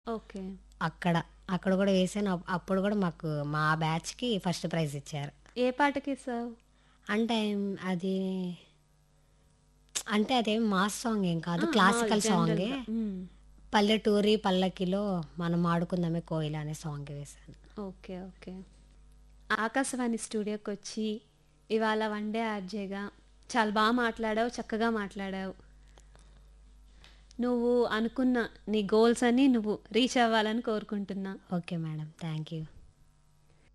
Okay. అక్కడ. అక్కడ గూడా వేశాను. అప్ అప్పుడు గూడా మాకు మా బ్యాచ్‌కి ఫస్ట్ ప్రైజ్ ఇచ్చారు. ఏ పాటకేసావు? అంటే హ్మ్, అది అంటే అదేం మాస్ సాంగ్ ఏం కాదు. ఆ! క్లాసికల్ మామూలు సాంగే. జనరల్‌గా. హ్మ్. 'పల్లెటూరి పల్లకిలో మనం ఆడుకుందామే కోయిల' అనే సాంగ్ వేశాను. ఓకే. ఓకే. ఆకాశవాణి స్టూడియోకొచ్చి ఇవాళ వన్ డే ఆర్‌జేగా చాలా బా మాట్లాడావు. చక్కగా మాట్లాడావు. నువ్వు అనుకున్న నీ గోల్స్ అన్నీ నువ్వు రీచ్ అవ్వాలని కోరుకుంటున్నా. Okay madam. Thank you.